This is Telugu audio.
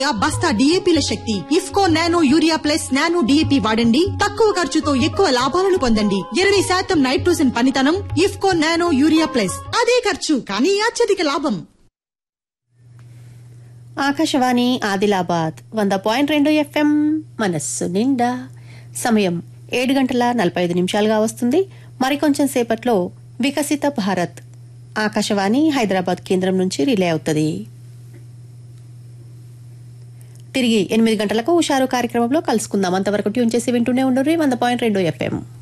ఆ బస్తా డిఏపీల శక్తి IFFCO nano urea plus nano DAP వాడండి తక్కువ ఖర్చుతో ఎక్కువ లాభాలను పొందండి ఇరవై శాతం నైట్రోజన్ పనితనం ఇఫ్కో నానో యూరియా ప్లస్ అదే ఖర్చు కానీ అత్యధిక లాభం ఆకాశవాణి ఆదిలాబాద్ వంద పాయింట్ రెండు ఎఫ్ఎం మనస్సు నిండా సమయం ఏడు గంటల నలభై ఐదు నిమిషాలుగా వస్తుంది మరికొంచెం సేపట్లో వికసిత భారత్ ఆకాశవాణి హైదరాబాద్ కేంద్రం నుంచి రిలే అవుతుంది తిరిగి ఎనిమిది గంటలకు హుషారు కార్యక్రమంలో కలుసుకుందాం అంతవరకు ట్యూన్ చేసి వింటూనే ఉండరు వంద పాయింట్ రెండు ఎఫ్ఎం